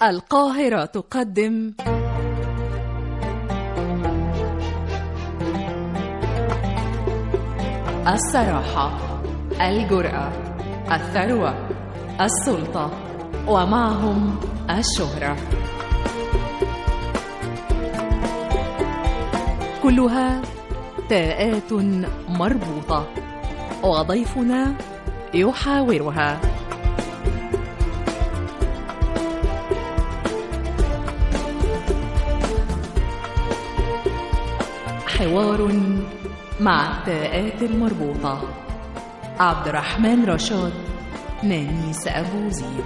القاهرة تقدم الصراحة الجرأة الثروة السلطة ومعهم الشهرة كلها تاءات مربوطة وضيفنا يحاورها حوار مع التاءات المربوطة عبد الرحمن رشاد نانيس أبو زيد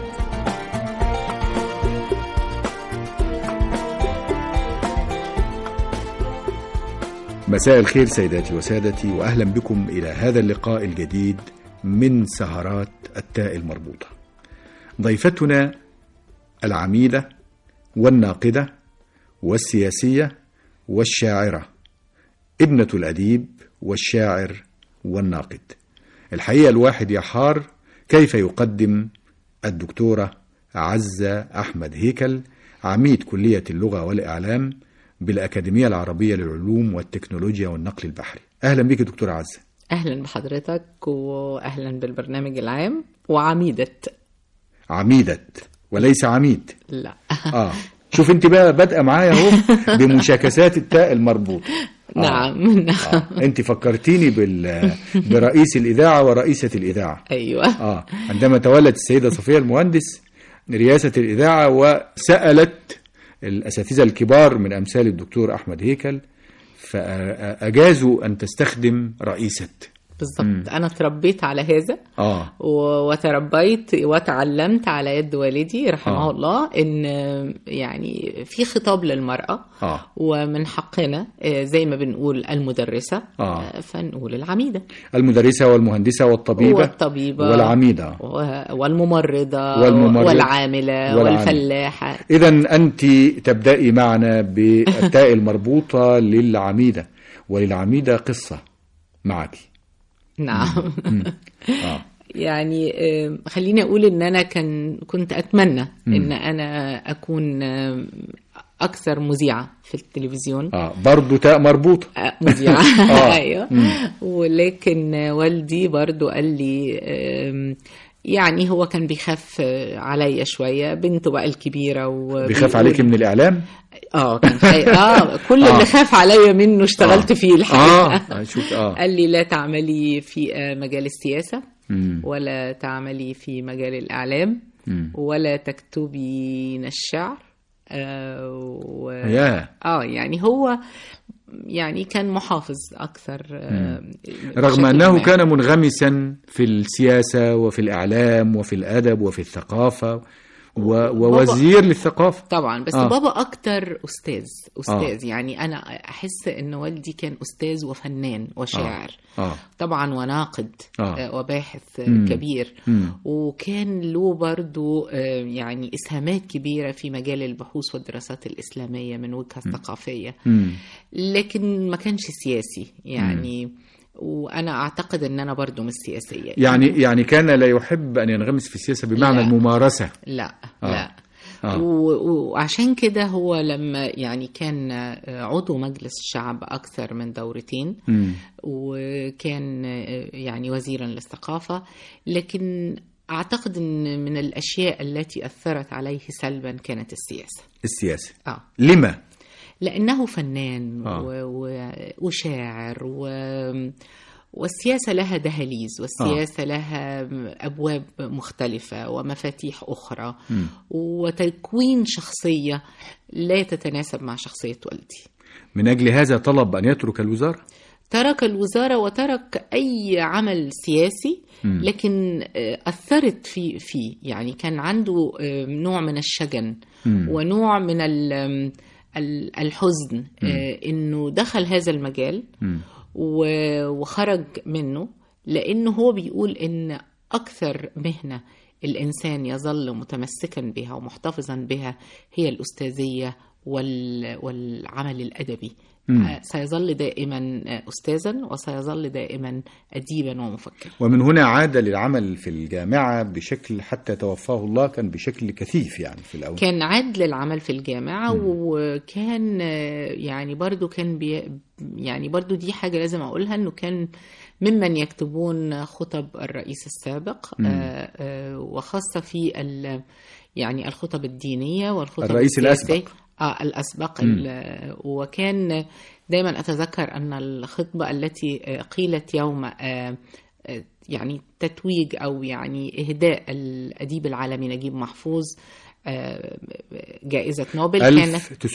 مساء الخير سيداتي وسادتي واهلا بكم الى هذا اللقاء الجديد من سهرات التاء المربوطه. ضيفتنا العميده والناقده والسياسيه والشاعره ابنه الاديب والشاعر والناقد. الحقيقه الواحد يحار كيف يقدم الدكتوره عزه احمد هيكل عميد كليه اللغه والاعلام بالأكاديمية العربية للعلوم والتكنولوجيا والنقل البحري أهلا بك دكتور عزة اهلا بحضرتك واهلا بالبرنامج العام وعميدة عميدة وليس عميد لا آه شوف انت بقى بادئه معايا اهو بمشاكسات التاء المربوط نعم نعم آه. انت فكرتيني بال برئيس الاذاعه ورئيسه الاذاعه ايوه اه عندما تولت السيده صفيه المهندس رئاسه الاذاعه وسالت الأساتذة الكبار من أمثال الدكتور أحمد هيكل فأجازوا أن تستخدم رئيسة بالضبط انا تربيت على هذا آه و- وتربيت وتعلمت على يد والدي رحمه آه. الله ان يعني في خطاب للمرأة آه ومن حقنا آه، زي ما بنقول المدرسة آه. آه، فنقول العميدة المدرسة والمهندسة والطبيبة والطبيبة والعميدة و- والممرضة والممرض. والعاملة والعامل. والفلاحة إذا أنت تبدأي معنا بالتاء المربوطة للعميدة وللعميدة قصة معك نعم آه. يعني آه، خليني اقول ان انا كان كنت اتمنى ان انا اكون آه، اكثر مذيعه في التلفزيون آه برضو تاء مربوطة آه، مذيعه آه. ايوه ولكن والدي برضو قال لي آم، يعني هو كان بيخاف آه، عليا شويه بنته بقى الكبيره و بيخاف عليك من الإعلام اه كان خايف اه كل آه. اللي خاف عليا منه اشتغلت آه. فيه الحقيقه آه شوف آه قال لي لا تعملي في آه، مجال السياسه مم. ولا تعملي في مجال الإعلام مم. ولا تكتبين الشعر آه و... يا اه يعني هو يعني كان محافظ أكثر آه رغم بشكل أنه ما. كان منغمسا في السياسة وفي الإعلام وفي الأدب وفي الثقافة و... ووزير للثقافة طبعا بس آه. آه. بابا أكتر أستاذ أستاذ آه. يعني أنا أحس إن والدي كان أستاذ وفنان وشاعر آه. طبعا وناقد آه. آه. وباحث آه، مم. كبير مم. وكان له برضو آه، يعني إسهامات كبيرة في مجال البحوث والدراسات الإسلامية من وجهة ثقافية مم. لكن ما كانش سياسي يعني وأنا أعتقد أن أنا برضو مش سياسية يعني يعني كان لا يحب أن ينغمس في السياسة بمعنى لا. الممارسة لا آه. لا آه. و- وعشان كده هو لما يعني كان آه، عضو مجلس الشعب أكثر من دورتين مم. وكان آه، يعني وزيرا للثقافة لكن أعتقد أن من الأشياء التي أثرت عليه سلبا كانت السياسة السياسة آه. لما؟ لأنه فنان آه. و... و... وشاعر و... والسياسة لها دهاليز والسياسة آه. لها أبواب مختلفة ومفاتيح أخرى مم. وتكوين شخصية لا تتناسب مع شخصية والدي من أجل هذا طلب أن يترك الوزارة ترك الوزارة وترك أي عمل سياسي مم. لكن آه، أثرت في فيه يعني كان عنده آه، نوع من الشجن مم. ونوع من ال- آم، ال- الحزن آه، إنه دخل هذا المجال مم. و- وخرج منه لأنه هو بيقول إن أكثر مهنة الإنسان يظل متمسكا بها ومحتفظا بها هي الأستاذية وال والعمل الأدبي مم. آه، سيظل دائما آه، أستاذا وسيظل دائما أديبا ومفكرا ومن هنا عاد للعمل في الجامعة بشكل حتى توفاه الله كان بشكل كثيف يعني في الأول كان عاد للعمل في الجامعة وكان آه، يعني برضو كان بي يعني برضو دي حاجة لازم أقولها أنه كان ممن يكتبون خطب الرئيس السابق مم. آه، آه، وخاصة في ال يعني الخطب الدينية والخطب الرئيس السياسية. الأسبق. آه الأسبق مم. ال- وكان دايما أتذكر أن الخطبة التي آه، قيلت يوم آه، آه، يعني تتويج أو يعني إهداء الأديب العالمي نجيب محفوظ آه، جائزة نوبل كانت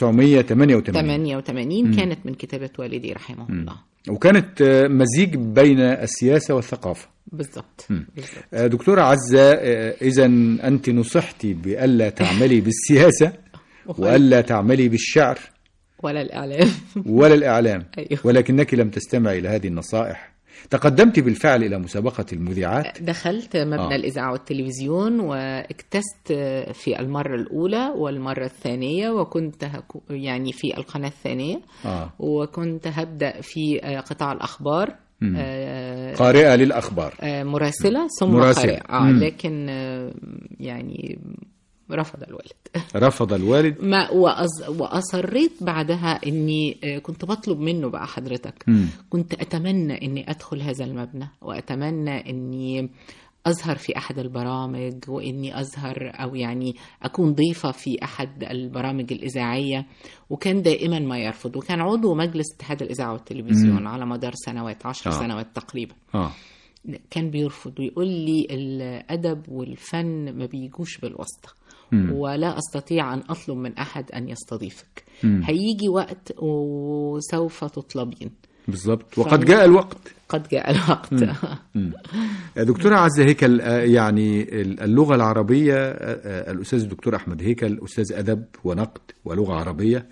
1988 88 مم. كانت من كتابة والدي رحمه مم. الله وكانت آه، مزيج بين السياسة والثقافة بالضبط مم. بالضبط آه، دكتورة عزة إذا أنت نصحتي بألا تعملي بالسياسة وألا تعملي بالشعر ولا الإعلام ولا الإعلام أيوه. ولكنك لم تستمعي إلى هذه النصائح تقدمت بالفعل إلى مسابقة المذيعات دخلت مبنى آه. آه. الإذاعة والتلفزيون واكتست في المرة الأولى والمرة الثانية وكنت هكو يعني في القناة الثانية آه. وكنت هبدأ في آه، قطاع الأخبار مم. آه، قارئة للأخبار آه، مراسلة ثم مراسلة. قارئة آه مم. لكن آه، يعني رفض الوالد رفض الوالد ما وأز وأصريت بعدها إني آه، كنت بطلب منه بقى حضرتك مم. كنت أتمنى إني أدخل هذا المبنى وأتمنى إني أظهر في أحد البرامج وإني أظهر أو يعني أكون ضيفة في أحد البرامج الإذاعية وكان دائما ما يرفض وكان عضو مجلس اتحاد الإذاعة والتلفزيون مم. على مدار سنوات عشر آه. سنوات تقريبا آه. كان بيرفض ويقول لي الأدب والفن ما بيجوش بالواسطة مم. ولا أستطيع أن أطلب من أحد أن يستضيفك مم. هيجي وقت وسوف تطلبين بالظبط وقد جاء الوقت قد جاء الوقت مم. دكتورة عزة هيكل آه، يعني اللغة العربية آه، آه، الأستاذ الدكتور أحمد هيكل أستاذ أدب ونقد ولغة عربية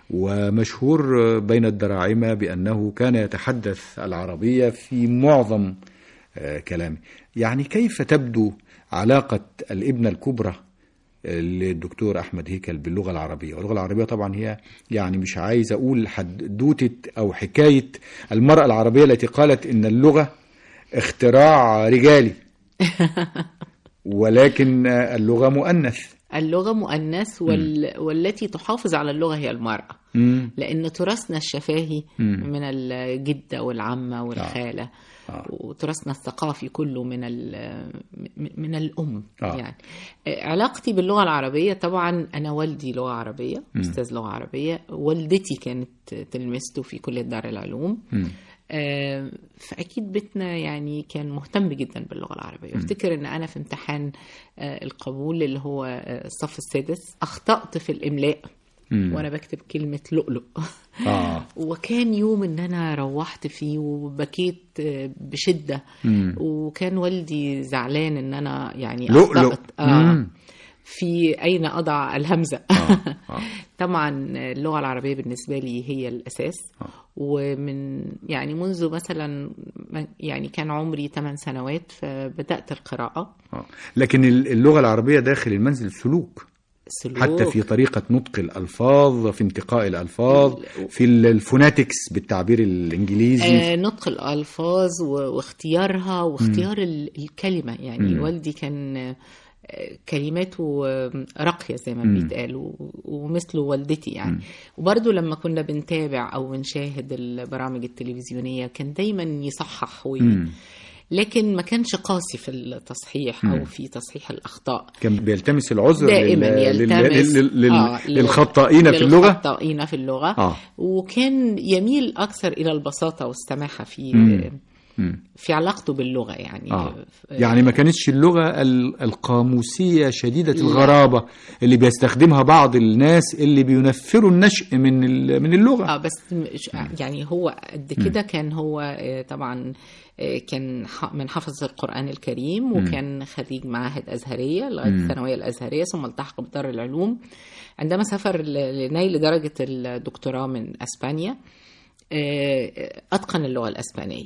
ومشهور آه، بين الدراعمة بأنه كان يتحدث العربية في معظم آه، كلامه يعني كيف تبدو علاقة الابنة الكبرى للدكتور احمد هيكل باللغه العربيه واللغه العربيه طبعا هي يعني مش عايز اقول حدوته او حكايه المراه العربيه التي قالت ان اللغه اختراع رجالي ولكن اللغه مؤنث اللغة مؤنث وال... والتي تحافظ على اللغة هي المرأة مم. لأن تراثنا الشفاهي مم. من الجدة والعمة والخالة آه. وتراثنا الثقافي كله من ال- م- من الأم آه. يعني آه، علاقتي باللغة العربية طبعا أنا والدي لغة عربية أستاذ لغة عربية والدتي كانت تلمسته في كلية دار العلوم مم. آه، فاكيد بيتنا يعني كان مهتم جدا باللغه العربيه افتكر ان انا في امتحان آه، القبول اللي هو آه، الصف السادس اخطات في الاملاء مم. وانا بكتب كلمه لؤلؤ اه وكان يوم ان انا روحت فيه وبكيت آه، بشده مم. وكان والدي زعلان ان انا يعني لؤلؤ اخطات آه مم. في اين اضع الهمزه آه. آه. طبعا اللغه العربيه بالنسبه لي هي الاساس آه. ومن يعني منذ مثلا يعني كان عمري 8 سنوات فبدات القراءه آه. لكن اللغه العربيه داخل المنزل سلوك سلوك حتى في طريقة نطق الألفاظ في انتقاء الألفاظ في الفوناتكس بالتعبير الإنجليزي آه نطق الالفاظ و- واختيارها واختيار ال- الكلمه يعني مم. والدي كان آه، كلماته آه، راقيه زي ما مم. بيتقال و- ومثله والدتي يعني مم. وبرضه لما كنا بنتابع او بنشاهد البرامج التلفزيونيه كان دايما يصحح وي... مم. لكن ما كانش قاسي في التصحيح مم. او في تصحيح الاخطاء كان بيلتمس العذر دائما لل- يلتمس لل- لل- آه، لل- للخطائين في اللغة للخطائين في اللغه آه. وكان يميل اكثر الى البساطه والسماحه في مم. مم. في علاقته باللغه يعني آه. يعني ما كانتش اللغة ال- القاموسية شديدة لا. الغرابة اللي بيستخدمها بعض الناس اللي بينفروا النشء من ال- من اللغة اه بس مش يعني هو قد كده كان هو آه، طبعا آه، كان ح- من حفظ القرآن الكريم وكان خريج معاهد أزهرية لغاية الثانوية الأزهرية ثم التحق بدار العلوم عندما سافر ل- لنيل درجة الدكتوراه من أسبانيا آه، أتقن اللغة الأسبانية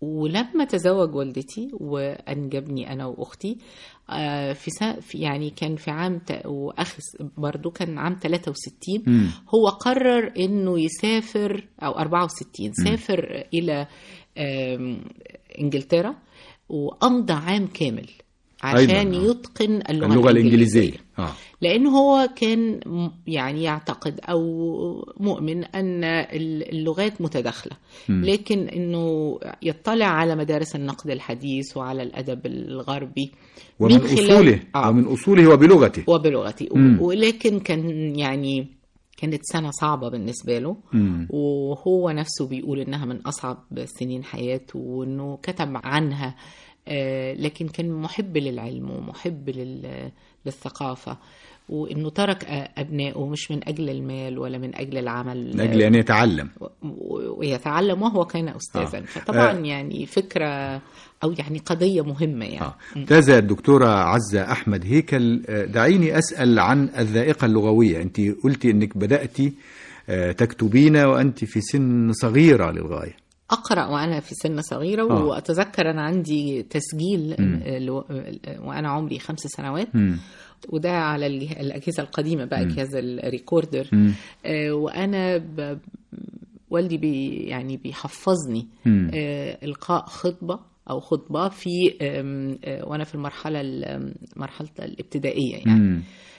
ولما تزوج والدتي وانجبني انا واختي آه، في, سا في يعني كان في عام ت- واخي س- برضو كان عام 63 مم. هو قرر انه يسافر او 64 سافر الى آم، انجلترا وامضى عام كامل عشان أيضاً، آه. يتقن اللغه, اللغة الإنجليزية آه. لأنه هو كان م- يعني يعتقد أو مؤمن أن ال- اللغات متداخلة لكن أنه يطلع على مدارس النقد الحديث وعلى الأدب الغربي ومن من خلال- أصوله آه. ومن أصوله وبلغته وبلغتي مم. ولكن كان يعني كانت سنة صعبة بالنسبة له مم. وهو نفسه بيقول إنها من أصعب سنين حياته وإنه كتب عنها آه، لكن كان محب للعلم ومحب لل- للثقافة وإنه ترك آه، أبنائه مش من أجل المال ولا من أجل العمل من أجل أن يتعلم و- و- ويتعلم وهو كان أستاذا آه. فطبعا آه. يعني فكرة أو يعني قضية مهمة يعني آه. أستاذة الدكتورة عزة أحمد هيكل آه، دعيني أسأل عن الذائقة اللغوية أنت قلتي أنك بدأتي آه، تكتبين وأنت في سن صغيرة للغاية أقرأ وأنا في سن صغيرة آه. وأتذكر أنا عندي تسجيل آه، لو- آه، وأنا عمري خمس سنوات مم. وده على الجه- الأجهزة القديمة بقى جهاز الريكوردر مم. آه، وأنا ب... والدي بي يعني بيحفظني مم. آه، إلقاء خطبة أو خطبة في آم، آه، وأنا في المرحلة ال- مرحلة الابتدائية يعني مم.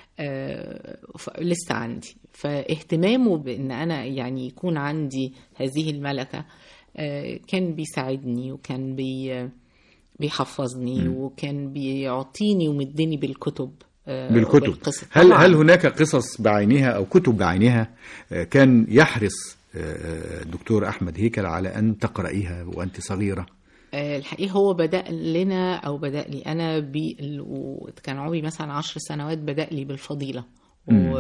آه، ف- لسه عندي فاهتمامه بان انا يعني يكون عندي هذه الملكه آه، كان بيساعدني وكان بي بيحفظني وكان بيعطيني ومدني بالكتب آه، بالكتب وبالقصص. هل طبعاً. هل هناك قصص بعينها أو كتب بعينها آه، كان يحرص آه، آه، الدكتور أحمد هيكل على أن تقرأيها وأنت صغيرة آه، الحقيقة هو بدأ لنا أو بدأ لي أنا بي كان عمري مثلا عشر سنوات بدأ لي بالفضيلة و...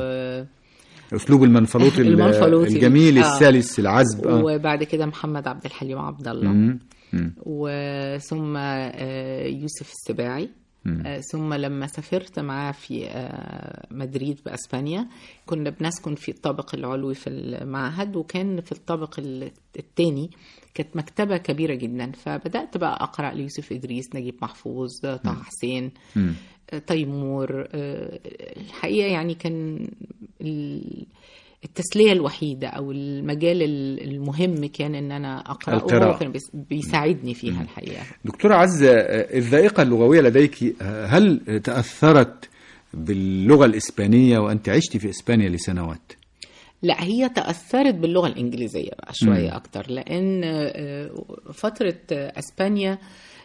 أسلوب المنفلوطي ال- المنفلوطي. الجميل آه. السلس العذب آه. وبعد كده محمد عبد الحليم عبد الله مم. مم. وثم آه، يوسف السباعي آه، ثم لما سافرت معاه في آه، مدريد بأسبانيا كنا بنسكن في الطابق العلوي في المعهد وكان في الطابق الثاني كانت مكتبة كبيرة جدا فبدأت بقى أقرأ ليوسف إدريس نجيب محفوظ طه حسين مم. آه، تيمور آه، الحقيقة يعني كان ال- التسلية الوحيدة أو المجال المهم كان إن أنا أقرأ القراءة. وهو كان بيس- بيساعدني فيها الحقيقة دكتورة عزة آه، الذائقة اللغوية لديك آه، هل تأثرت باللغة الإسبانية وأنت عشت في إسبانيا لسنوات لا هي تأثرت باللغة الإنجليزية بقى شوية أكتر لأن آه، فترة آه، أسبانيا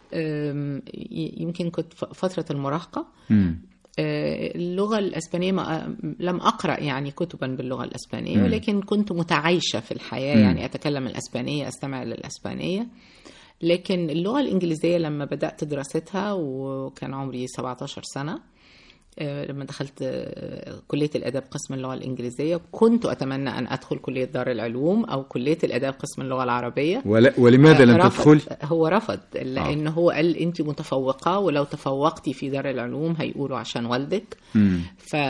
آم، ي- يمكن كنت ف- فترة المراهقة مم. آه، اللغة الأسبانية ما لم أقرأ يعني كتبا باللغة الأسبانية ولكن كنت متعايشة في الحياة يعني أتكلم الأسبانية أستمع للأسبانية لكن اللغة الإنجليزية لما بدأت دراستها وكان عمري 17 سنة آه، لما دخلت آه، كلية الآداب قسم اللغة الإنجليزية كنت أتمنى أن أدخل كلية دار العلوم أو كلية الآداب قسم اللغة العربية ولا ولماذا لم رفض. تدخل هو رفض لان هو قال انت متفوقه ولو تفوقتي في دار العلوم هيقولوا عشان والدك مم.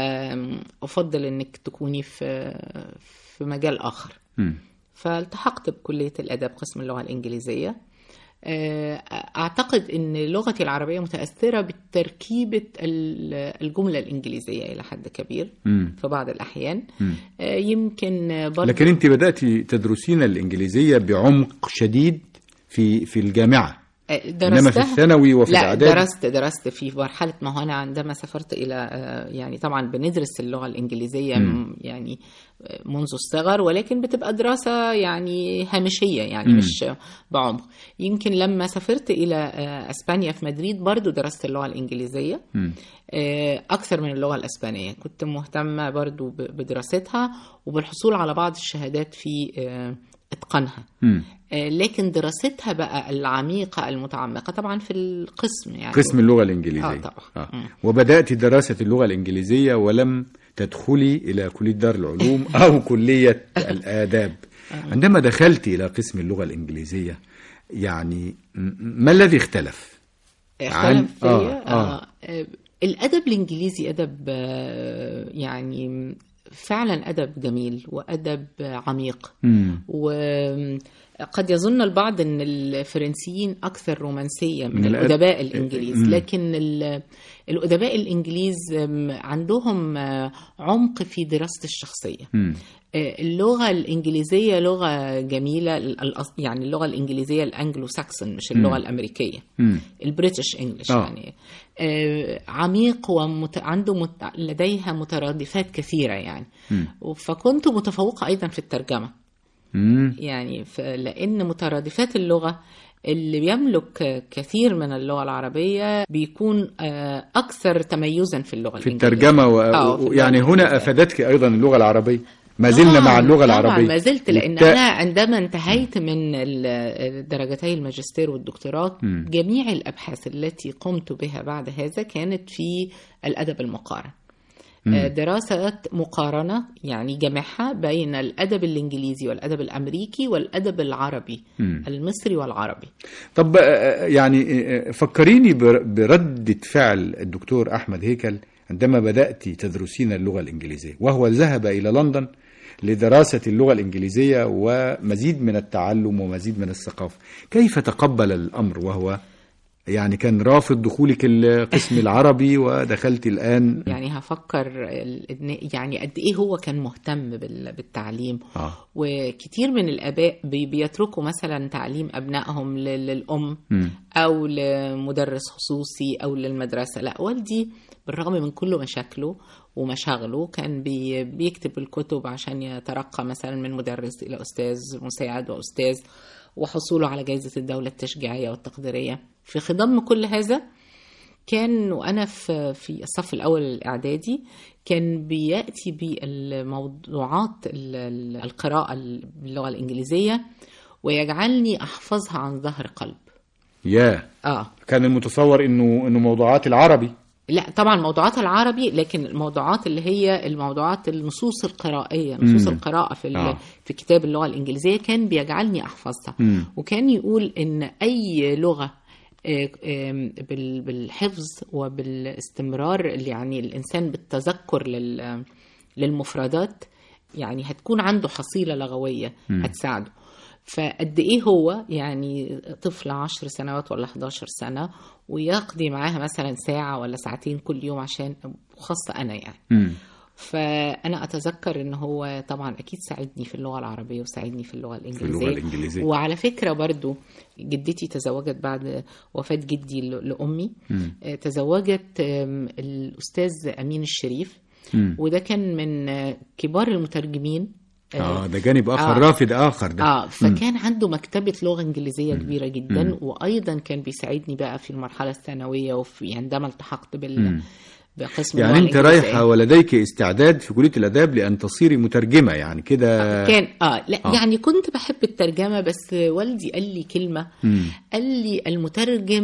فافضل انك تكوني في في مجال اخر مم. فالتحقت بكليه الاداب قسم اللغه الانجليزيه آه، اعتقد ان لغتي العربيه متاثره بتركيبه ال- الجمله الانجليزيه الى حد كبير مم. في بعض الاحيان آه، يمكن برضه لكن أنت بدأت تدرسين الإنجليزية بعمق شديد في في الجامعة درستها إنما في الثانوي وفي لا الإعدادي درست درست في مرحلة ما هو أنا عندما سافرت إلى آه، يعني طبعا بندرس اللغة الإنجليزية م- يعني آه، منذ الصغر ولكن بتبقى دراسة يعني هامشية يعني مش بعمق يمكن لما سافرت إلى آه، أسبانيا في مدريد برضو درست اللغة الإنجليزية آه، أكثر من اللغة الأسبانية كنت مهتمة برضو ب- بدراستها وبالحصول على بعض الشهادات في آه، إتقانها مم. آه، لكن دراستها بقى العميقة المتعمقة طبعا في القسم يعني قسم اللغة الإنجليزية آه، طبعا. آه. مم. وبدأت دراسة اللغة الإنجليزية ولم تدخلي إلى كلية دار العلوم أو كلية الآداب عندما دخلت إلى قسم اللغة الإنجليزية يعني م- ما الذي اختلف؟ عن- اختلف فيا آه، آه. آه. آه. الأدب الإنجليزي أدب آه، يعني فعلا أدب جميل وأدب عميق مم. قد يظن البعض ان الفرنسيين اكثر رومانسيه من, من الأد- الادباء الانجليز مم. لكن ال- الادباء الانجليز أم، عندهم آه، عمق في دراسه الشخصيه مم. آه، اللغه الانجليزيه لغه جميله ال- الأص- يعني اللغه الانجليزيه الانجلو ساكسون مش اللغه الامريكيه مم. البريتش انجلش آه. يعني آه، عميق ومت... عنده مت... لديها مترادفات كثيره يعني مم. فكنت متفوقه ايضا في الترجمه مم. يعني ف... لان مترادفات اللغه اللي بيملك كثير من اللغه العربيه بيكون آه، اكثر تميزا في اللغه في الإنجليزية. الترجمة و... آه، في اللغة يعني هنا الإنجليزية. أفادتك أيضا اللغة العربية ما زلنا طبعاً، مع اللغة طبعاً العربية ما زلت لان والتاء- انا عندما انتهيت من ال- درجتي الماجستير والدكتوراه مم. جميع الابحاث التي قمت بها بعد هذا كانت في الادب المقارن آه، دراسة مقارنة يعني جمعها بين الأدب الإنجليزي والأدب الأمريكي والأدب العربي مم. المصري والعربي طب آه، يعني آه، فكريني بر- بردة فعل الدكتور أحمد هيكل عندما بدأت تدرسين اللغة الإنجليزية وهو ذهب إلى لندن لدراسة اللغة الإنجليزية ومزيد من التعلم ومزيد من الثقافة كيف تقبل الأمر وهو يعني كان رافض دخولك القسم العربي ودخلت الآن يعني هفكر ال- إن- يعني قد إيه هو كان مهتم بال- بالتعليم آه. وكتير من الآباء بي- بيتركوا مثلا تعليم أبنائهم لل- للأم مم. أو لمدرس خصوصي أو للمدرسة لا والدي بالرغم من كل مشاكله ومشاغله كان بي بيكتب الكتب عشان يترقى مثلا من مدرس إلى أستاذ مساعد وأستاذ وحصوله على جائزة الدولة التشجيعية والتقديرية في خضم كل هذا كان وانا في في الصف الاول الاعدادي كان بياتي بالموضوعات ال- ال- القراءه باللغه الانجليزيه ويجعلني احفظها عن ظهر قلب يا اه كان المتصور انه انه موضوعات العربي لا طبعا موضوعات العربي لكن الموضوعات اللي هي الموضوعات النصوص القرائيه نصوص مم. القراءه في ال- آه. في كتاب اللغه الانجليزيه كان بيجعلني احفظها مم. وكان يقول ان اي لغه آه، آم، بال- بالحفظ وبالاستمرار اللي يعني الانسان بالتذكر لل- للمفردات يعني هتكون عنده حصيله لغويه هتساعده فقد ايه هو يعني طفل عشر سنوات ولا 11 سنه ويقضي معاها مثلا ساعه ولا ساعتين كل يوم عشان خاصه انا يعني مم. فانا اتذكر ان هو طبعا اكيد ساعدني في اللغه العربيه وساعدني في اللغه الانجليزيه اللغة الإنجليزية. وعلى فكره برضو جدتي تزوجت بعد وفاه جدي ل- لامي آه، تزوجت آم، الاستاذ امين الشريف مم. وده كان من آه، كبار المترجمين اه ده جانب اخر آه. رافد اخر ده اه فكان عنده مكتبه لغه انجليزيه كبيره جدا وايضا كان بيساعدني بقى في المرحله الثانويه وفي عندما التحقت بال بقسم يعني اللغة انت الإنجليزية. رايحه ولديك استعداد في كليه الاداب لان تصيري مترجمه يعني كده كان اه لا آه. آه. يعني كنت بحب الترجمه بس والدي قال لي كلمه مم. قال لي المترجم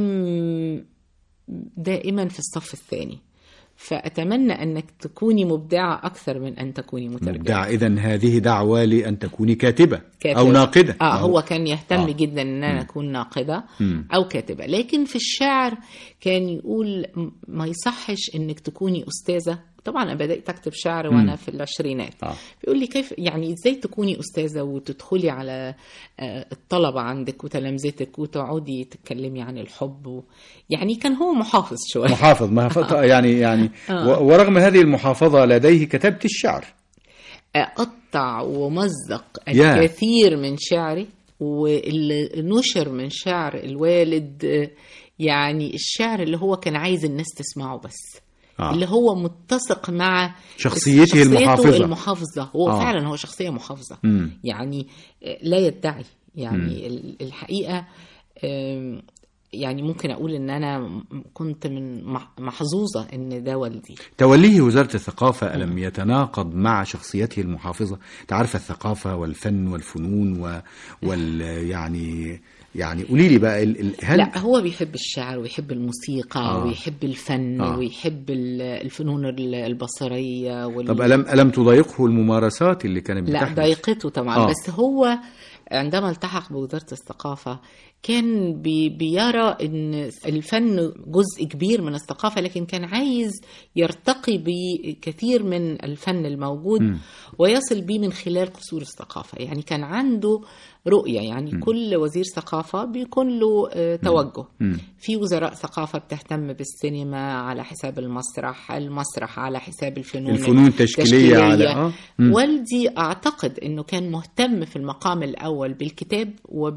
دائما في الصف الثاني فاتمنى انك تكوني مبدعه اكثر من ان تكوني مترجمه مبدعه اذا هذه دعوه لان تكوني كاتبه, كاتبة. او ناقده اه ما هو كان يهتم آه. آه. جدا ان انا اكون ناقده مم. او كاتبه لكن في الشعر كان يقول م- ما يصحش انك تكوني استاذه طبعا انا بدات اكتب شعر وانا في العشرينات آه. بيقول لي كيف يعني ازاي تكوني استاذه وتدخلي على آه، الطلبه عندك وتلامذتك وتقعدي تتكلمي عن الحب و... يعني كان هو محافظ شويه محافظ محافظ يعني يعني آه. و- ورغم هذه المحافظه لديه كتبت الشعر أقطع ومزق يا. الكثير من شعري واللي نشر من شعر الوالد آه، يعني الشعر اللي هو كان عايز الناس تسمعه بس آه. اللي هو متسق مع شخصيته المحافظة. المحافظة هو آه. آه. فعلا هو شخصية محافظة مم. يعني آه، لا يدعي يعني ال- الحقيقة آم، يعني ممكن أقول إن أنا م- كنت من مح- محظوظة إن ده والدي توليه وزارة الثقافة ألم يتناقض مع شخصيته المحافظة تعرف الثقافة والفن والفنون و... وال يعني يعني قولي لي بقى ال... ال... هل لا هو بيحب الشعر ويحب الموسيقى آه. آه. ويحب الفن آه. آه. ويحب ال- الفنون ال- البصرية وال... طب ألم ألم تضايقه الممارسات اللي كانت لا بتحدث ضايقته طبعا آه. آه. بس هو عندما التحق بوزارة الثقافة كان بي بيرى ان الفن جزء كبير من الثقافة لكن كان عايز يرتقي بكثير من الفن الموجود مم. ويصل بيه من خلال قصور الثقافة يعني كان عنده رؤية يعني كل وزير ثقافة بيكون له آه، توجه مم. في وزراء ثقافة بتهتم بالسينما على حساب المسرح المسرح على حساب الفنون الفنون التشكيلية على آه. مم. والدي أعتقد أنه كان مهتم في المقام الأول بالكتاب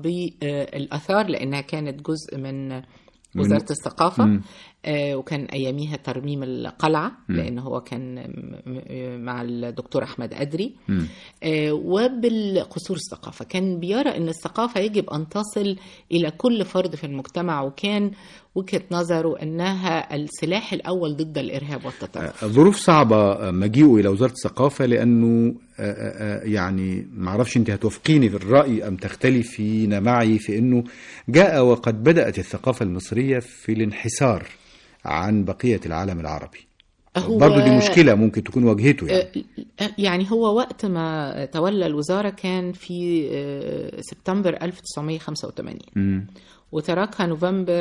وبالأثار لأنها كانت جزء من وزارة الثقافة مم. آه، وكان أياميها ترميم القلعة لأنه هو كان م- م- مع الدكتور أحمد أدري مم. آه، وبالقصور الثقافة كان بيرى أن الثقافة يجب أن تصل إلى كل فرد في المجتمع وكان وجهة نظره أنها السلاح الأول ضد الإرهاب والتطرف ظروف صعبة مجيئه إلى وزارة الثقافة لأنه آه، آه، يعني ما اعرفش أنت هتوافقيني في الرأي أم تختلفين معي في أنه جاء وقد بدأت الثقافة المصرية في الانحسار عن بقية العالم العربي هو- برضه دي مشكلة ممكن تكون واجهته يعني آه، يعني هو وقت ما تولى الوزارة كان في آه، سبتمبر 1985 مم. وتركها نوفمبر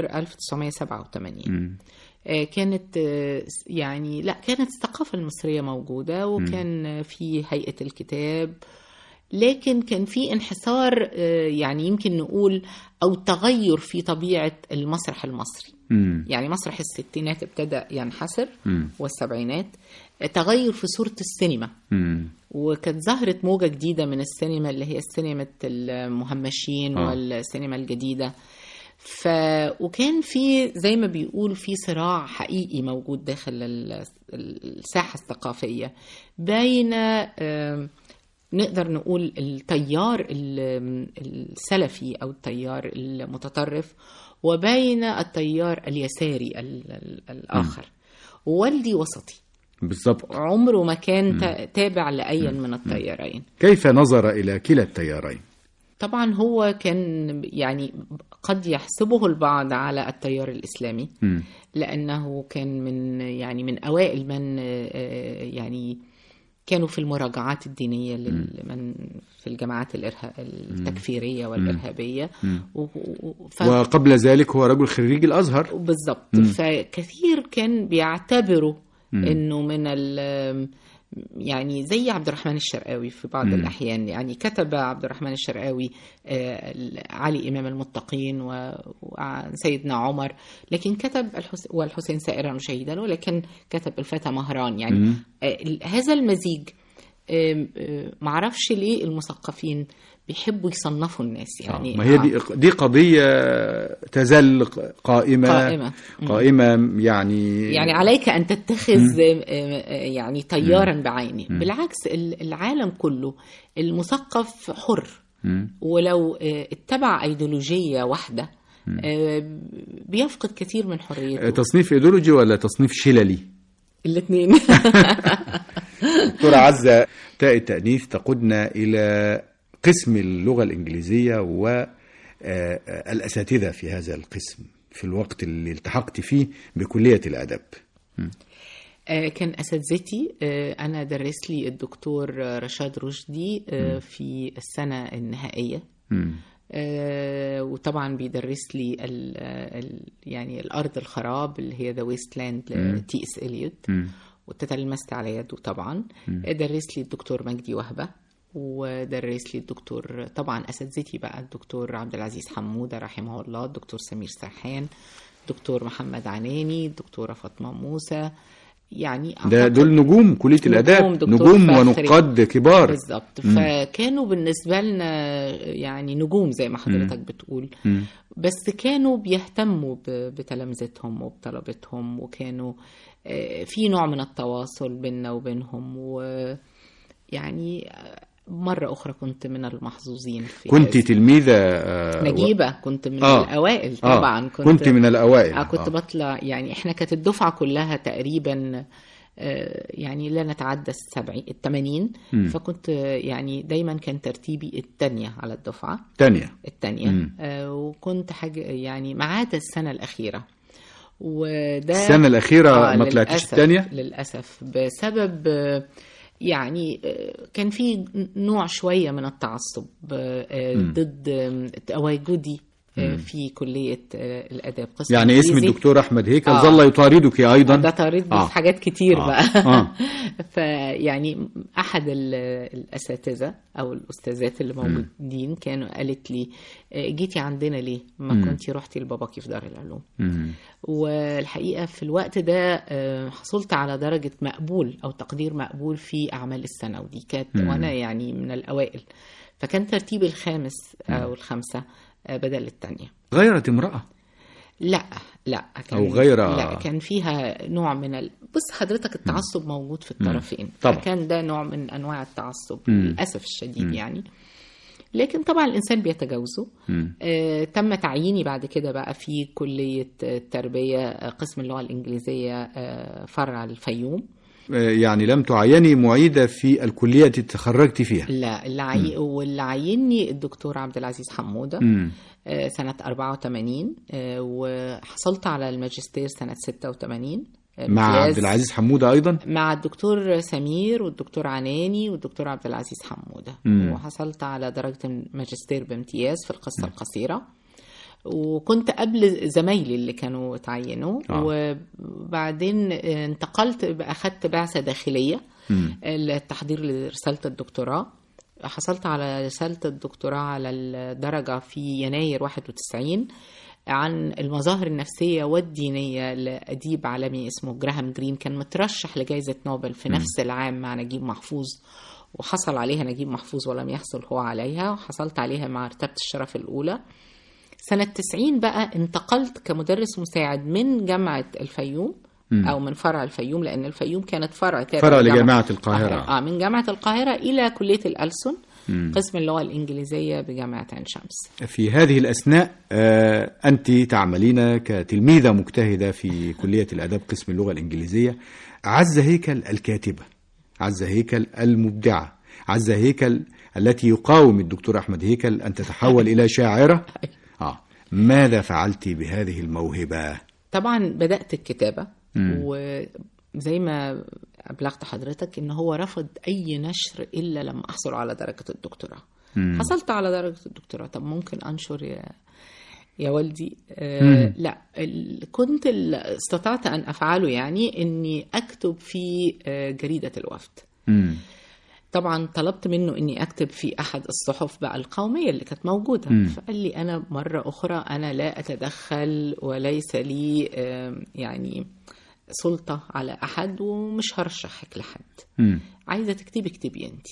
1987 مم. آه، كانت آه، يعني لا كانت الثقافة المصرية موجودة وكان في هيئة الكتاب لكن كان في انحسار آه، يعني يمكن نقول أو تغير في طبيعة المسرح المصري مم. يعني مسرح الستينات ابتدأ ينحسر مم. والسبعينات آه، تغير في صورة السينما مم. وكانت ظهرت موجة جديدة من السينما اللي هي السينما المهمشين آه. والسينما الجديدة ف وكان في زي ما بيقول في صراع حقيقي موجود داخل ال- الساحة الثقافية بين آم، نقدر نقول التيار ال- السلفي أو التيار المتطرف وبين التيار اليساري ال- ال- الآخر والدي وسطي بالضبط عمره ما كان تا- تابع لأي من التيارين كيف نظر إلى كلا التيارين طبعا هو كان يعني قد يحسبه البعض على التيار الإسلامي مم. لأنه كان من يعني من أوائل من آه، يعني كانوا في المراجعات الدينية لمن في الجماعات الإرها... التكفيرية والإرهابية و... و... ف... وقبل ذلك هو رجل خريج الأزهر بالضبط فكثير كان بيعتبروا انه من ال يعني زي عبد الرحمن الشرقاوي في بعض الأحيان يعني كتب عبد الرحمن الشرقاوي آه، علي إمام المتقين و- وعن سيدنا عمر لكن كتب الحس... والحسين سائرا شهيدا ولكن كتب الفتى مهران يعني آه، ال- هذا المزيج آم، آه، معرفش ليه المثقفين بيحبوا يصنفوا الناس يعني ما هي دي دي قضية تزل قائمة قائمة. قائمة يعني يعني عليك ان تتخذ آه، آه، يعني تيارا بعينه بالعكس ال- العالم كله المثقف حر مم. ولو آه، اتبع ايديولوجيه واحده آه، بيفقد كثير من حريته تصنيف ايديولوجي ولا تصنيف شللي الاثنين دكتورة عزة تاء التأنيث تقودنا إلى قسم اللغة الإنجليزية والأساتذة في هذا القسم في الوقت اللي التحقت فيه بكلية الأدب آه، كان اساتذتي آه، انا درس لي الدكتور آه، رشاد رشدي آه، في السنه النهائيه مم. آه، وطبعا بيدرس لي ال ال يعني الارض الخراب اللي هي ذا ويست لاند لتي اس اليوت مم. وتتلمست على يده طبعا درس لي الدكتور مجدي وهبه ودرس لي الدكتور طبعا اساتذتي بقى الدكتور عبد العزيز حموده رحمه الله الدكتور سمير سرحان دكتور محمد عناني الدكتوره فاطمه موسى يعني ده أعتقد- دول نجوم كلية الآداب دكتور نجوم فخري. ونقاد كبار بالظبط فكانوا بالنسبة لنا يعني نجوم زي ما حضرتك بتقول مم. بس كانوا بيهتموا ب- بتلامذتهم وبطلبتهم وكانوا آه، في نوع من التواصل بيننا وبينهم ويعني آه، مرة أخرى كنت من المحظوظين في كنت هذا. تلميذة آه، نجيبة كنت من آه. الأوائل آه. طبعا كنت من الأوائل آه كنت آه. بطلع يعني احنا كانت الدفعة كلها تقريبا آه، يعني لا نتعدى السبعين الثمانين فكنت آه، يعني دايما كان ترتيبي الثانية على الدفعة تانية الثانية مم. آه، وكنت حاجة يعني ما عدا السنة الأخيرة وده السنة الأخيرة آه، ما طلعتش للأسف- التانية للأسف بسبب آه، يعني آه، كان في نوع شوية من التعصب آه، مم. ضد آه، تواجدي آه، في كلية آه، الآداب قسم يعني اسم إنجليزي. الدكتور احمد هيكل آه. ظل يطاردك ايضا ده طارد آه. في حاجات كتير آه. بقى آه. فيعني احد ال- الاساتذه او الاستاذات اللي موجودين كانوا قالت لي آه، جيتي عندنا ليه ما مم. كنتي رحتي لباباكي في دار العلوم مم. والحقيقه في الوقت ده آه، حصلت على درجه مقبول او تقدير مقبول في اعمال السنه ودي كانت مم. وانا يعني من الاوائل فكان ترتيبي الخامس او الخامسه آه، بدل الثانيه غيرت امراه لا لا كان أو غير- لا كان فيها نوع من ال... بص حضرتك التعصب موجود في الطرفين طبعا. فكان ده نوع من انواع التعصب مم. للاسف الشديد يعني لكن طبعا الانسان بيتجاوزه مم. آه تم تعييني بعد كده بقى في كليه التربيه آه، قسم اللغه الانجليزيه آه فرع الفيوم آه، يعني لم تعيني معيده في الكليه التي تخرجت فيها لا اللي عي... واللي عيني الدكتور عبد العزيز حموده مم. آه، سنة 84 آه، وحصلت على الماجستير سنة 86 آه، مع امتياز. عبد العزيز حموده ايضا مع الدكتور سمير والدكتور عناني والدكتور عبد العزيز حمودة مم. وحصلت على درجة الماجستير بامتياز في القصة القصيرة وكنت قبل زمايلي اللي كانوا تعينوا آه. وبعدين آه، انتقلت أخدت بعثة داخلية مم. التحضير لرسالة الدكتوراه حصلت على رسالة الدكتوراه على الدرجة في يناير 91 عن المظاهر النفسية والدينية لأديب عالمي اسمه جراهام جرين كان مترشح لجائزة نوبل في نفس العام مع نجيب محفوظ وحصل عليها نجيب محفوظ ولم يحصل هو عليها وحصلت عليها مع مرتبة الشرف الأولى سنة 90 بقى انتقلت كمدرس مساعد من جامعة الفيوم أو من فرع الفيوم لأن الفيوم كانت فرع تابع فرع لجامعة لجامعة القاهرة. آه من جامعة القاهرة إلى كلية الألسن قسم اللغة الإنجليزية بجامعة عين شمس في هذه الأثناء آه، أنت تعملين كتلميذة مجتهدة في كلية الآداب قسم اللغة الإنجليزية عزة هيكل الكاتبة عزة هيكل المبدعة عزة هيكل التي يقاوم الدكتور أحمد هيكل أن تتحول إلى شاعرة آه. ماذا فعلت بهذه الموهبة؟ طبعا بدأت الكتابة وزي ما أبلغت حضرتك إن هو رفض أي نشر إلا لما أحصل على درجة الدكتوراه مم. حصلت على درجة الدكتوراه طب ممكن أنشر يا يا والدي آه لا ال- كنت ال- استطعت أن أفعله يعني إني أكتب في آه جريدة الوفد مم. طبعا طلبت منه اني اكتب في احد الصحف بقى القوميه اللي كانت موجوده مم. فقال لي انا مره اخرى انا لا اتدخل وليس لي آم، يعني سلطه على احد ومش هرشحك لحد مم. عايزه تكتبي اكتبي انت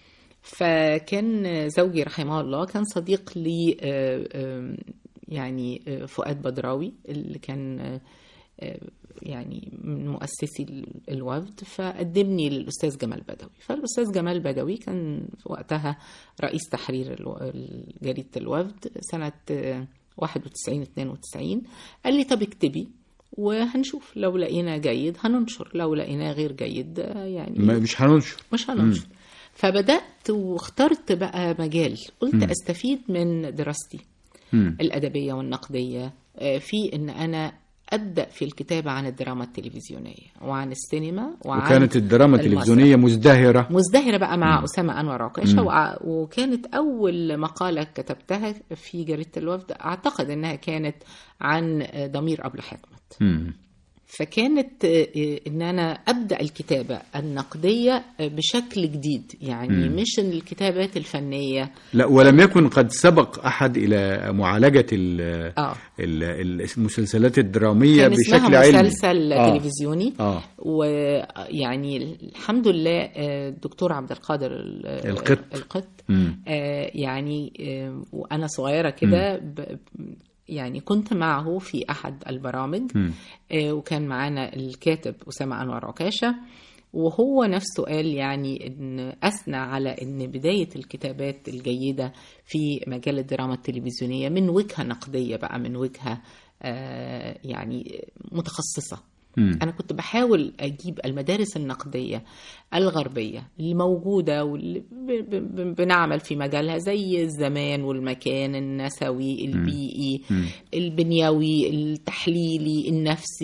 فكان زوجي رحمه الله كان صديق لي آه، آم، يعني آه، فؤاد بدراوي اللي كان آه، آه، يعني من مؤسسي ال- الوفد فقدمني للأستاذ جمال بدوي فالأستاذ جمال بدوي كان في وقتها رئيس تحرير الو- جريدة الوفد سنة آه، 91 92 قال لي طب اكتبي وهنشوف لو لقينا جيد هننشر لو لقيناه غير جيد آه، يعني ما- مش هننشر مش هننشر فبدأت واخترت بقى مجال قلت أستفيد من دراستي مم. الأدبية والنقدية آه، في إن أنا أبدأ في الكتابة عن الدراما التلفزيونية وعن السينما وعن وكانت الدراما المسرح. التلفزيونية مزدهرة مزدهرة بقى مع أسامة أنور عكاشة وع- وكانت أول مقالة كتبتها في جريدة الوفد أعتقد أنها كانت عن آه، ضمير أبلة حكمت مم. فكانت آه، ان انا ابدا الكتابه النقديه آه، بشكل جديد يعني مم. مش إن الكتابات الفنيه لا ولم يكن قد سبق أحد إلى معالجة ال اه ال- المسلسلات الدرامية كان اسمها بشكل علمي مسلسل آه. تلفزيوني آه. ويعني الحمد لله آه، الدكتور عبد القادر ال- القط. القط مم. آه، يعني آه، وانا صغيره كده ب- يعني كنت معه في احد البرامج مم. آه، وكان معانا الكاتب اسامه انور عكاشه وهو نفسه قال يعني ان اثنى على ان بدايه الكتابات الجيده في مجال الدراما التلفزيونيه من وجهه نقديه بقى من وجهه آه، يعني متخصصه مم. انا كنت بحاول اجيب المدارس النقديه الغربيه اللي موجوده واللي ب- ب- ب- بنعمل في مجالها زي الزمان والمكان النسوي البيئي مم. البنيوي التحليلي النفسي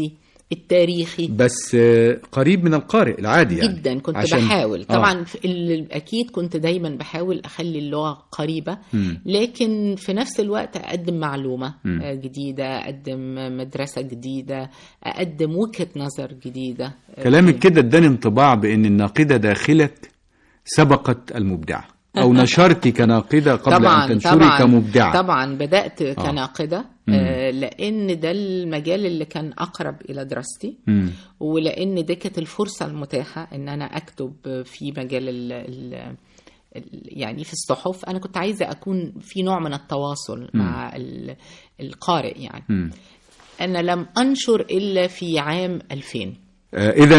التاريخي بس آه، قريب من القارئ العادي يعني جدا كنت عشان- بحاول آه. طبعا في ال- اكيد كنت دايما بحاول اخلي اللغه قريبه مم. لكن في نفس الوقت اقدم معلومه مم. آه، جديده اقدم مدرسه جديده اقدم وجهه نظر جديده آه، كلامك كده اداني انطباع بان الناقده داخلك سبقت المبدعه او نشرت كناقده قبل طبعا ان تنشري طبعا كمبدعه طبعا بدات كناقده مم. آه، لان ده المجال اللي كان اقرب الى دراستي مم. ولان دي كانت الفرصه المتاحه ان انا اكتب في مجال ال ال ال- يعني في الصحف انا كنت عايزه اكون في نوع من التواصل مع ال- القارئ يعني مم. انا لم انشر الا في عام 2000 اذا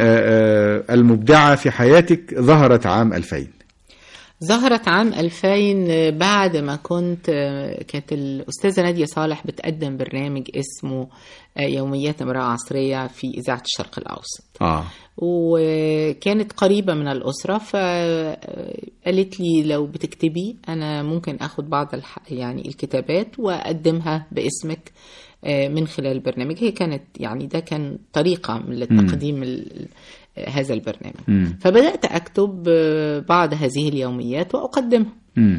المبدعه في حياتك ظهرت عام 2000 ظهرت عام 2000 بعد ما كنت كانت الأستاذة نادية صالح بتقدم برنامج اسمه يوميات امرأة عصرية في إذاعة الشرق الأوسط اه وكانت قريبة من الأسرة فقالت لي لو بتكتبي أنا ممكن أخد بعض الح... يعني الكتابات وأقدمها باسمك آه، من خلال البرنامج هي كانت يعني ده كان طريقة لتقديم ال... هذا البرنامج مم. فبدأت أكتب آه، بعض هذه اليوميات وأقدمها مم.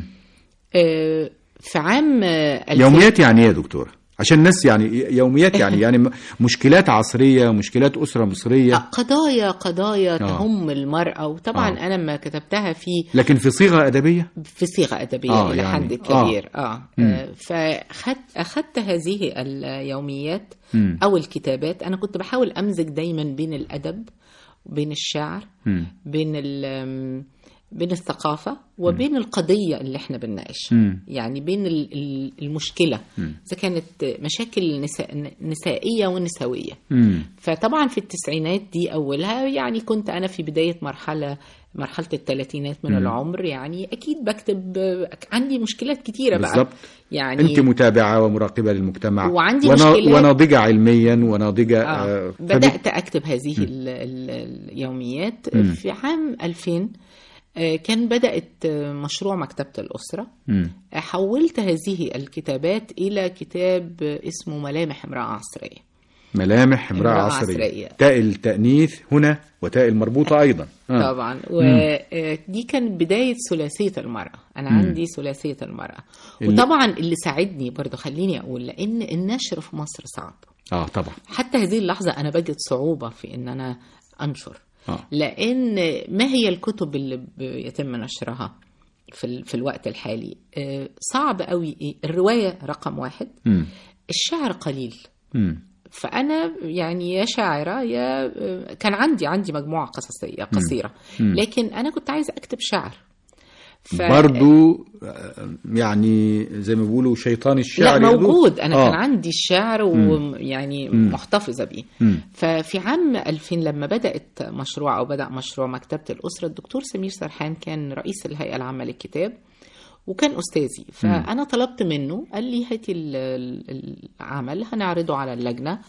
آه، في عام آه، 2000 يوميات يعني ايه يا دكتوره عشان الناس يعني يوميات يعني يعني م- مشكلات عصريه مشكلات اسره مصريه قضايا قضايا تهم المرأة وطبعا آه. أنا لما كتبتها في لكن في صيغه ادبيه في صيغة أدبية آه، إلى يعني. حد آه. كبير آه, آه. فأخدت أخدت هذه اليوميات مم. أو الكتابات أنا كنت بحاول أمزج دايما بين الأدب وبين الشعر مم. بين ال بين الثقافة وبين القضية اللي احنا بنناقشها مم. يعني بين ال- ال- المشكلة إذا كانت مشاكل نساء نسائية ونسوية مم. فطبعا في التسعينات دي أولها يعني كنت أنا في بداية مرحلة مرحلة الثلاثينات من العمر يعني أكيد بكتب عندي مشكلات كتيرة بقى بالظبط. يعني انت متابعه ومراقبه للمجتمع وعندي ونا- مشكلات. وناضجه علميا وناضجه آه. آه، فب- بدأت أكتب هذه ال ال اليوميات مم. في عام 2000 آه، كان بدأت آه، مشروع مكتبة الأسرة مم. آه، حولت هذه الكتابات إلى كتاب آه، اسمه ملامح امرأة عصرية ملامح امراه امرأة عصريه عصرية. تاء التأنيث هنا وتاء المربوطه ايضا آه. طبعا ودي كانت بداية ثلاثية المرأة أنا عندي ثلاثية المرأة اللي- وطبعا اللي ساعدني برضو خليني أقول لأن النشر في مصر صعب اه طبعا حتى هذه اللحظة أنا بجد صعوبة في إن أنا أنشر آه. لأن ما هي الكتب اللي بيتم نشرها في, ال- في الوقت الحالي آه، صعب قوي إيه؟ الرواية رقم واحد مم. الشعر قليل مم. فأنا يعني يا شاعرة يا آه، كان عندي عندي مجموعة قصصية قصيرة لكن أنا كنت عايزة أكتب شعر ف... برضو آه، يعني زي ما بيقولوا شيطان الشعر لا يدور. موجود انا آه. كان عندي الشعر ويعني محتفظه بيه مم. ففي عام 2000 لما بدات مشروع او بدا مشروع مكتبه الاسره الدكتور سمير سرحان كان رئيس الهيئه العامه للكتاب وكان استاذي فانا طلبت منه قال لي هاتي ال- ال- العمل هنعرضه على اللجنه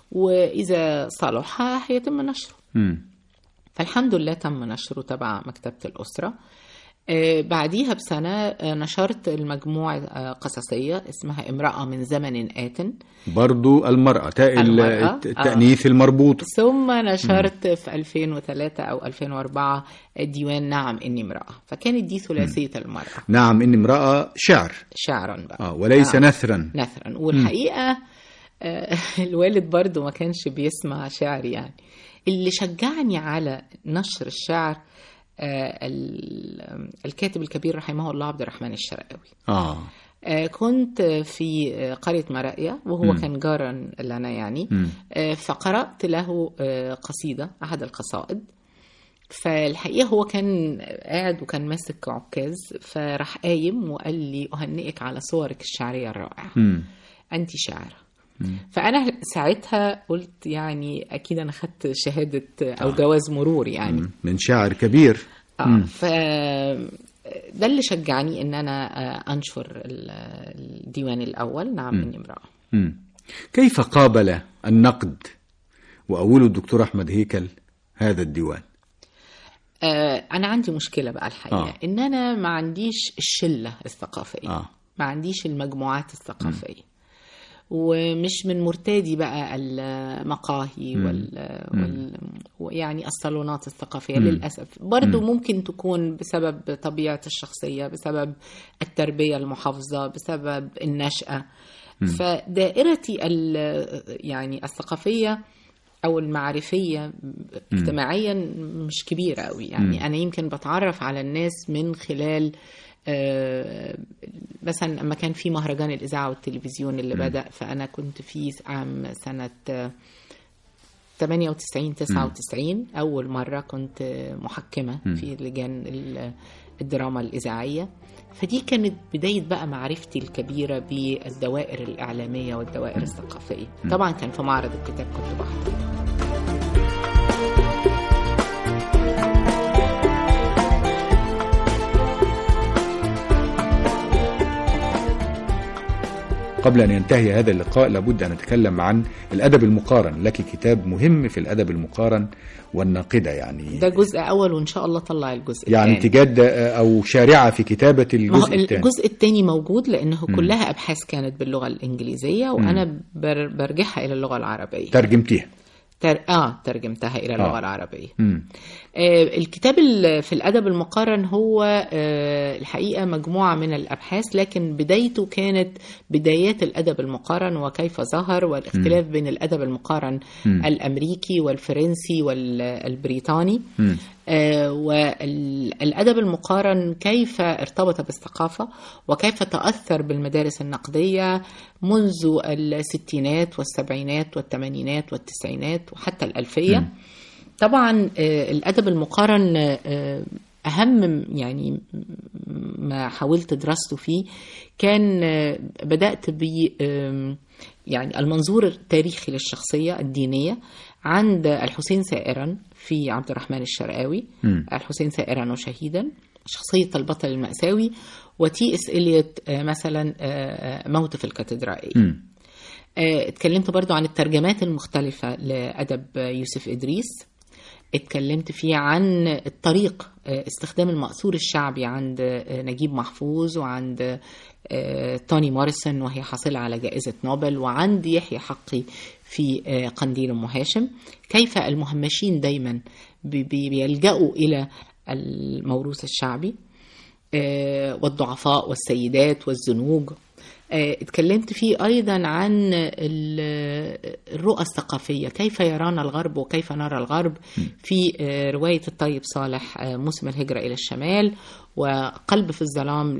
واذا صلح هيتم نشره مم. فالحمد لله تم نشره تبع مكتبة الأسرة آه، بعديها بسنة آه، نشرت المجموعة آه، قصصية اسمها امرأة من زمن آت برضو المرأة تاء ال- المرأة، الت- آه. التأنيث المربوط ثم نشرت في 2003 أو 2004 ديوان نعم إني امرأة فكانت دي ثلاثية المرأة نعم إن امرأة شعر شعرا بقى آه وليس آه. نثرا نثرا والحقيقة آه، الوالد برضو ما كانش بيسمع شعر يعني اللي شجعني على نشر الشعر آه، ال- الكاتب الكبير رحمه الله عبد الرحمن الشرقاوي آه آه، كنت في آه، قرية مراقية وهو كان جارا لنا يعني مم. آه، فقرأت له آه، قصيدة أحد القصائد فالحقيقة هو كان قاعد وكان ماسك عكاز فراح قايم وقال لي أهنئك على صورك الشعرية الرائعة مم. أنت شاعرة فأنا ساعتها قلت يعني أكيد أنا خدت شهادة أو جواز مرور يعني من شاعر كبير آه ف ده اللي شجعني ان انا آه، انشر ال- الديوان الاول نعم اني امراه مم. كيف قابل النقد وأوله الدكتور أحمد هيكل هذا الديوان آه، انا عندي مشكله بقى الحقيقه آه. آه. ان انا ما عنديش الشله الثقافيه آه. ما عنديش المجموعات الثقافيه ومش من مرتادي بقى المقاهي وال, وال يعني الصالونات الثقافية مم. للأسف برضو ممكن تكون بسبب طبيعة الشخصية بسبب التربية المحافظة بسبب النشأة فدائرتي ال- يعني الثقافية او المعرفيه اجتماعيا مش كبيره قوي يعني انا يمكن بتعرف على الناس من خلال آه، مثلا لما كان في مهرجان الاذاعه والتلفزيون اللي بدا فانا كنت فيه عام سنه آه، 98 99 اول مره كنت آه، محكمه في لجان ال- الدراما الاذاعيه فدي كانت بدايه بقى معرفتي الكبيره بالدوائر الاعلاميه والدوائر الثقافيه طبعا كان في معرض الكتاب كنت بحضر قبل أن ينتهي هذا اللقاء لابد أن نتكلم عن الأدب المقارن لك كتاب مهم في الأدب المقارن والناقدة يعني ده جزء اول وان شاء الله طلع الجزء يعني الثاني. تجاد أو شارعة في كتابة ما هو الجزء الثاني الجزء الثاني موجود لانه كلها ابحاث كانت باللغه الانجليزيه وانا بر برجعها الى اللغه العربيه ترجمتيها تر... اه ترجمتها الى اللغه آه. العربيه مم. آه، الكتاب ال- في الأدب المقارن هو آه، الحقيقة مجموعة من الأبحاث لكن بدايته كانت بدايات الأدب المقارن وكيف ظهر والاختلاف بين الأدب المقارن الأمريكي والفرنسي والبريطاني مم. آه، والأدب المقارن كيف ارتبط بالثقافة وكيف تأثر بالمدارس النقدية منذ الستينات والسبعينات والثمانينات والتسعينات وحتى الألفية طبعا آه، الادب المقارن آه، اهم يعني ما حاولت دراسته فيه كان آه، بدات ب آم، يعني المنظور التاريخي للشخصيه الدينيه عند الحسين سائرا في عبد الرحمن الشرقاوي مم. الحسين سائرا وشهيدا شخصيه البطل الماساوي وتي اس اليوت آه، مثلا آه، آه، موت في الكاتدرائيه مم. آه، اتكلمت برضو عن الترجمات المختلفة لأدب يوسف إدريس اتكلمت فيه عن الطريق آه، استخدام المأثور الشعبي عند آه، نجيب محفوظ وعند آه، توني موريسون وهي حاصلة على جائزة نوبل وعند يحيى حقي في آه، قنديل أم هاشم كيف المهمشين دايما بي- بي- بيلجأوا إلى الموروث الشعبي آه، والضعفاء والسيدات والزنوج آه، اتكلمت فيه أيضا عن ال- الرؤى الثقافية كيف يرانا الغرب وكيف نرى الغرب في آه، رواية الطيب صالح آه، موسم الهجرة إلى الشمال وقلب في الظلام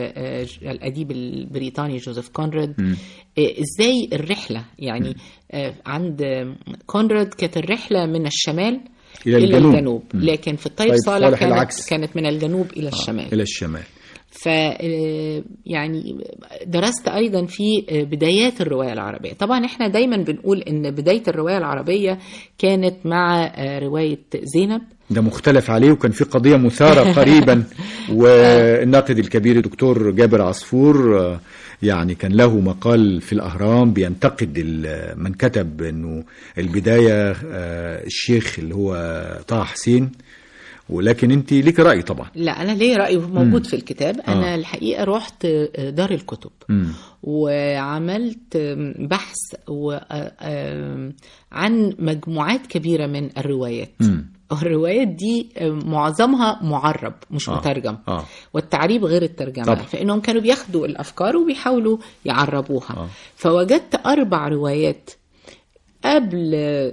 للأديب البريطاني جوزيف كونراد آه، إزاي الرحلة يعني آه، عند كونراد كانت الرحلة من الشمال إلى إلى الجنوب. الجنوب مم. لكن في الطيب طيب صالح صالح كانت, العكس. كانت من الجنوب إلى الشمال إلى الشمال ف آه، يعني درست ايضا في آه، بدايات الروايه العربيه طبعا احنا دايما بنقول ان بدايه الروايه العربيه كانت مع آه، روايه زينب ده مختلف عليه وكان في قضية مثارة قريبا والناقد الكبير دكتور جابر عصفور آه، يعني كان له مقال في الأهرام بينتقد ال- من كتب أنه البداية آه، الشيخ اللي هو طه حسين ولكن أنت ليك رأي طبعا لا انا ليه راي موجود في الكتاب انا آه. الحقيقه رحت آه، دار الكتب مم. وعملت آم، بحث و- آه، آم، عن مجموعات كبيره من الروايات مم. الروايات دي آم، معظمها معرب مش آه. مترجم آه. والتعريب غير الترجمه طبعا. فانهم كانوا بياخدوا الافكار وبيحاولوا يعربوها آه. فوجدت اربع روايات قبل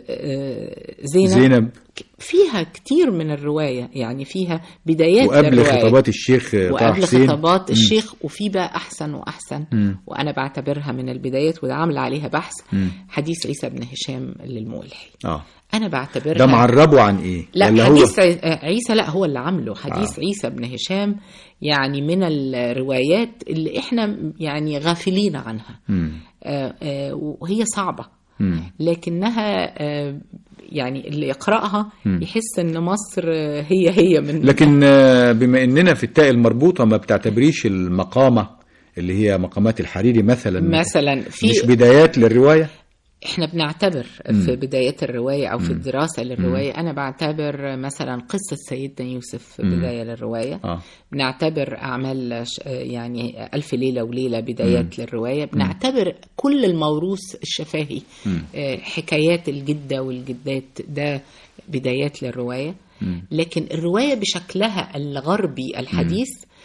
آه، زينب, زينب فيها كتير من الروايه يعني فيها بدايات وقبل للرواية. خطابات الشيخ طه وقبل حسين خطابات مم. الشيخ وفي بقى احسن واحسن مم. وانا بعتبرها من البدايات وده عامله عليها بحث مم. حديث عيسى بن هشام للمولحي اه انا بعتبرها ده معربه عن ايه؟ لا ولا حديث هو... عيسى لا هو اللي عامله حديث آه. آه. عيسى بن هشام يعني من الروايات اللي احنا يعني غافلين عنها مم. آه آه وهي صعبة مم. لكنها آه يعني اللي يقرأها مم. يحس ان مصر آه، هي هي من لكن آه، بما اننا في التاء المربوطه ما بتعتبريش المقامه اللي هي مقامات الحريري مثلا مثلا في مش بدايات للروايه احنا بنعتبر في بدايات الرواية أو في الدراسة للرواية أنا بعتبر مثلا قصة سيدنا يوسف في بداية للرواية آه. بنعتبر أعمال ش- يعني ألف ليلة وليلة بدايات للرواية بنعتبر كل الموروث الشفاهي آه، حكايات الجدة والجدات ده بدايات للرواية لكن الرواية بشكلها الغربي الحديث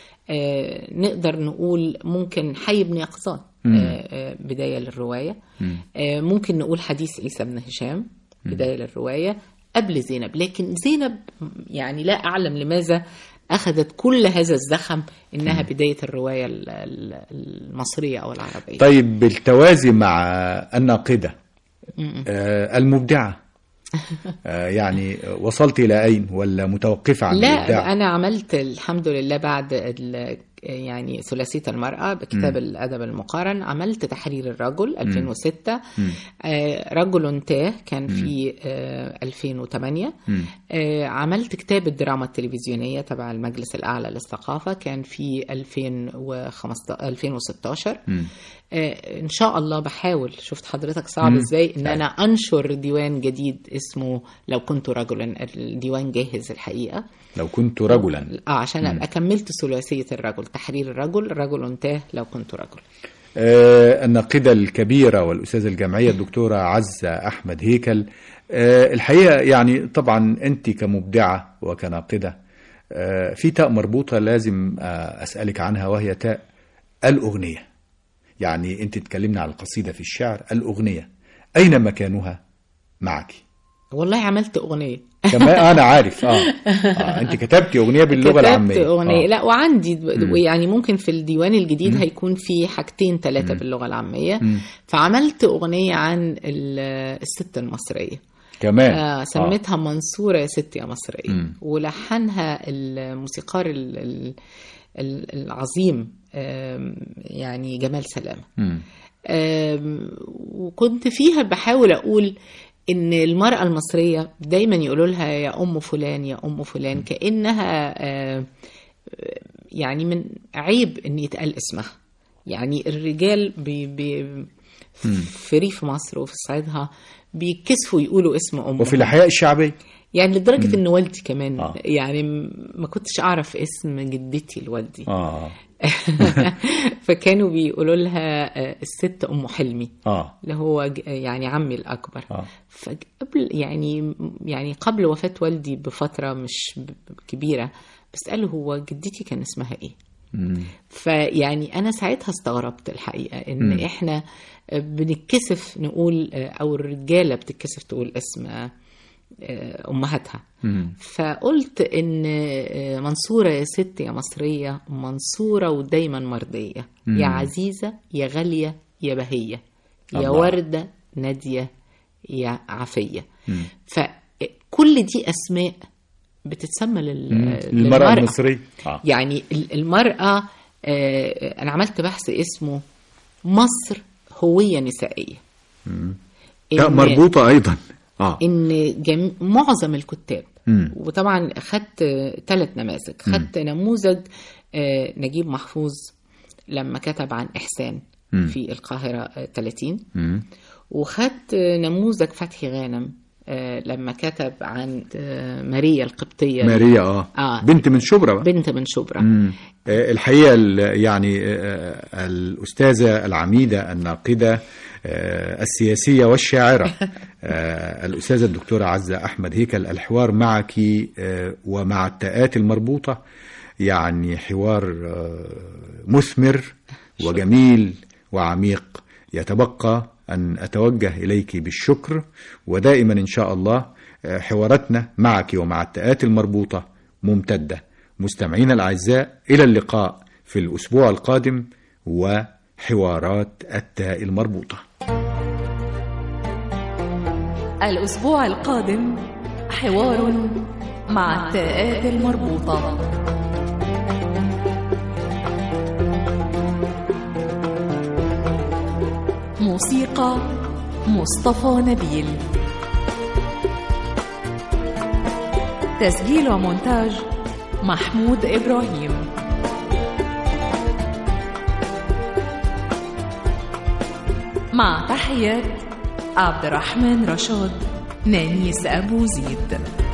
آه، نقدر نقول ممكن حي بن يقظان آه، آه، بداية للرواية آه، ممكن نقول حديث عيسى بن هشام بداية للرواية قبل زينب لكن زينب يعني لا أعلم لماذا أخذت كل هذا الزخم إنها بداية الرواية ال- ال- المصرية أو العربية طيب بالتوازي مع الناقدة آه المبدعة آه يعني وصلت إلى أين ولا متوقفة عن لا الإبداع أنا عملت الحمد لله بعد ال- يعني ثلاثية المرأة بكتاب الأدب المقارن عملت تحرير الرجل 2006 آه، رجل تاه كان في آه، 2008 آه، عملت كتاب الدراما التلفزيونية تبع المجلس الأعلى للثقافة كان في 2015 2016 آه، إن شاء الله بحاول شفت حضرتك صعب إزاي إن أنا أنشر ديوان جديد اسمه لو كنت رجلا الديوان جاهز الحقيقة لو كنت رجلا اه عشان ابقى كملت ثلاثيه الرجل تحرير الرجل رجل تاه لو كنت رجل آه الناقدة الكبيرة والأستاذة الجامعية الدكتورة عزة أحمد هيكل آه الحقيقة يعني طبعا أنت كمبدعة وكناقدة آه في تاء مربوطة لازم آه أسألك عنها وهي تاء الأغنية يعني أنت تكلمنا عن القصيدة في الشعر الأغنية أين مكانها معك والله عملت اغنيه كمان أنا عارف آه. آه أنت كتبتي أغنية باللغة كتبت العامية اغنيه آه. لا وعندي يعني ممكن في الديوان الجديد هيكون في حاجتين ثلاثه باللغه العاميه فعملت اغنيه عن ال- الست المصريه كمان آه سميتها منصورة يا ست يا مصرية ولحنها الموسيقار ال- ال- ال- العظيم آم، يعني جمال سلامة مم. آم، وكنت فيها بحاول أقول إن المرأة المصرية دايما يقولوا لها يا أم فلان يا أم فلان كأنها آه، يعني من عيب إن يتقال اسمها يعني الرجال بي بي في ريف مصر وفي صعيدها بيكسفوا يقولوا اسم أمهم وفي الأحياء الشعبية يعني لدرجة إن والدي كمان آه. يعني م- ما كنتش أعرف اسم جدتي لوالدي آه فكانوا بيقولوا لها آه، الست أم حلمي آه اللي هو ج- يعني عمي الأكبر آه. فقبل يعني يعني قبل وفاة والدي بفترة مش ب- كبيرة بسأله هو جدتي كان اسمها إيه مم. فيعني أنا ساعتها استغربت الحقيقة إن مم. إحنا بنتكسف نقول أو الرجالة بتتكسف تقول اسم آه، أمهاتها مم. فقلت إن آه، منصورة يا ست يا مصرية منصورة ودايما مرضية مم. يا عزيزة يا غالية يا بهية يا الله. وردة نادية يا عافية مم. فكل دي أسماء بتتسمى لل- المرأة المصرية آه. يعني ال- المرأة آه، أنا عملت بحث اسمه مصر هوية نسائية تاء إن- مربوطة أيضا آه ان جم... معظم الكتاب مم. وطبعا خدت ثلاث نماذج خدت نموذج آه، نجيب محفوظ لما كتب عن إحسان مم. في القاهرة آه، 30 مم. وخدت آه، نموذج فتحي غانم آه، لما كتب عن آه، ماريا القبطية ماريا آه. آه. بنت من شبرا بقى بنت من شبرا مم. آه، الحقيقة ال- يعني آه، الأستاذة العميدة الناقدة آه، السياسية والشاعرة آه، الأستاذة الدكتورة عزة أحمد هيكل الحوار معك آه، ومع التاءات المربوطة يعني حوار آه، مثمر وجميل وعميق يتبقى أن أتوجه إليك بالشكر ودائما إن شاء الله آه، حواراتنا معك ومع التاءات المربوطة ممتدة مستمعينا الأعزاء إلى اللقاء في الأسبوع القادم وحوارات التاء المربوطة الأسبوع القادم حوار مع التاءات المربوطة موسيقى مصطفى نبيل تسجيل ومونتاج محمود إبراهيم مع تحيات عبد الرحمن رشاد نانيس أبو زيد